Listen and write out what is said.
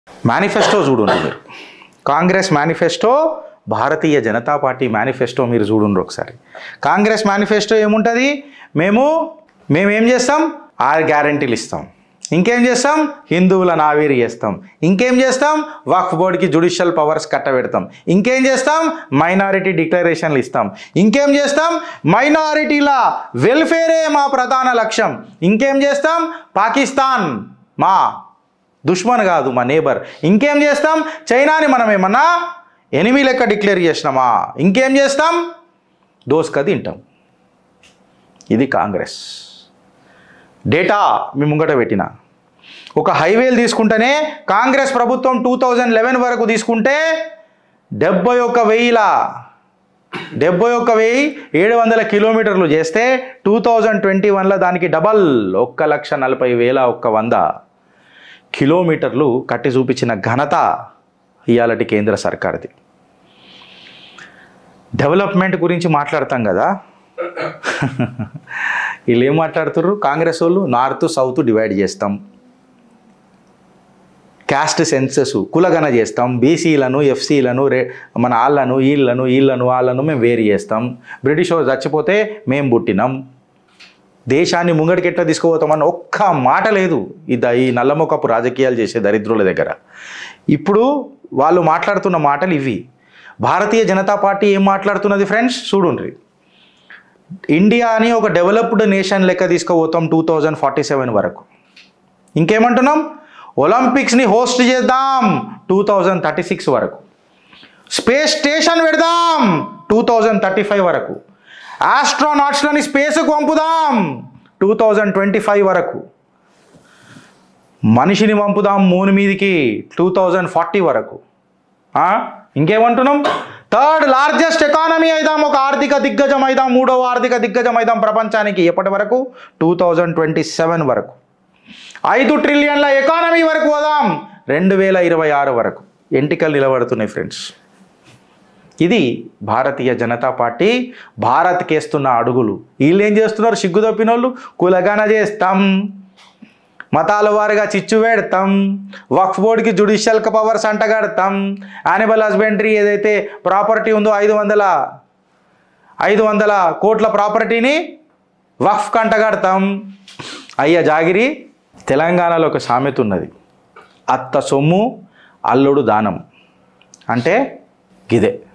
Manifesto చూడండి మీరు Congress manifesto Bharatiya Janata Party manifesto మీరు చూడండి ఒకసారి కాంగ్రెస్ మేనిఫెస్టో ఏముంటుంది మేము మేము ఏం చేస్తాం ఆరు గ్యారంటీలు ఇస్తాం ఇంకేం చేస్తాం హిందువులను ఆవిరి చేస్తాం ఇంకేం చేస్తాం వక్ఫ్ బోర్డుకి జుడిషియల్ పవర్స్ కట్టబెడతాం ఇంకేం చేస్తాం మైనారిటీ డిక్లరేషన్లు ఇస్తాం ఇంకేం చేస్తాం మైనారిటీల వెల్ఫేరే మా ప్రధాన లక్ష్యం ఇంకేం చేస్తాం పాకిస్తాన్ మా దుష్మన్ కాదు మా నేబర్ ఇంకేం చేస్తాం చైనాని మనం ఏమన్నా ఎనిమి లెక్క డిక్లేర్ చేసినామా ఇంకేం చేస్తాం దోసుక తింటాం ఇది కాంగ్రెస్ డేటా మీ ముంగట పెట్టిన ఒక హైవేలు తీసుకుంటేనే కాంగ్రెస్ ప్రభుత్వం టూ థౌజండ్ లెవెన్ వరకు తీసుకుంటే డెబ్బై ఒక్క వెయ్యిల డెబ్బై ఒక్క వెయ్యి ఏడు వందల కిలోమీటర్లు చేస్తే టూ థౌజండ్ ట్వంటీ వన్లో దానికి డబల్ ఒక్క లక్ష నలభై వేల ఒక్క వంద కిలోమీటర్లు కట్టి చూపించిన ఘనత ఇవాళటి కేంద్ర సర్కార్ది డెవలప్మెంట్ గురించి మాట్లాడతాం కదా వీళ్ళు ఏం మాట్లాడుతుర్రు కాంగ్రెస్ వాళ్ళు నార్త్ సౌత్ డివైడ్ చేస్తాం క్యాస్ట్ సెన్సెస్ కులగన చేస్తాం బీసీలను ఎఫ్సీలను రే మన వాళ్ళను వీళ్ళను వీళ్ళను వాళ్ళను మేము వేరు చేస్తాం బ్రిటిష్ వాళ్ళు చచ్చిపోతే మేము పుట్టినాం దేశాన్ని ముంగడికెట్లా తీసుకుపోతామని ఒక్క మాట లేదు ఇది ఈ నల్లమొకపు రాజకీయాలు చేసే దరిద్రుల దగ్గర ఇప్పుడు వాళ్ళు మాట్లాడుతున్న మాటలు ఇవి భారతీయ జనతా పార్టీ ఏం మాట్లాడుతున్నది ఫ్రెండ్స్ చూడుండ్రి ఇండియాని ఒక డెవలప్డ్ నేషన్ లెక్క తీసుకుపోతాం టూ థౌజండ్ ఫార్టీ సెవెన్ వరకు ఇంకేమంటున్నాం ఒలింపిక్స్ని హోస్ట్ చేద్దాం టూ థౌజండ్ థర్టీ సిక్స్ వరకు స్పేస్ స్టేషన్ పెడదాం టూ థౌజండ్ థర్టీ ఫైవ్ వరకు ఆస్ట్రోనాట్స్లని స్పేస్కు పంపుదాం టూ థౌజండ్ ట్వంటీ ఫైవ్ వరకు మనిషిని పంపుదాం మూన్ మీదికి టూ థౌజండ్ ఫార్టీ వరకు ఆ? ఇంకేమంటున్నాం థర్డ్ లార్జెస్ట్ ఎకానమీ అయిదాం ఒక ఆర్థిక దిగ్గజం అయిదాం మూడవ ఆర్థిక దిగ్గజం అయిదాం ప్రపంచానికి ఎప్పటి వరకు టూ థౌజండ్ ట్వంటీ సెవెన్ వరకు ఐదు ట్రిలియన్ల ఎకానమీ వరకు పోదాం రెండు వేల ఇరవై ఆరు వరకు ఎంటికలు నిలబడుతున్నాయి ఫ్రెండ్స్ ఇది భారతీయ జనతా పార్టీ భారత్కేస్తున్న అడుగులు వీళ్ళు ఏం చేస్తున్నారు సిగ్గు తప్పినోళ్ళు కులగన చేస్తాం మతాల వారిగా చిచ్చు పెడతాం వక్ఫ్ బోర్డుకి జుడిషియల్ పవర్స్ అంటగడతాం యానిమల్ హస్బెండరీ ఏదైతే ప్రాపర్టీ ఉందో ఐదు వందల ఐదు వందల కోట్ల ప్రాపర్టీని వక్ఫ్ కంటగడతాం అయ్య జాగిరి తెలంగాణలో ఒక సామెత ఉన్నది అత్త సొమ్ము అల్లుడు దానం అంటే గిదే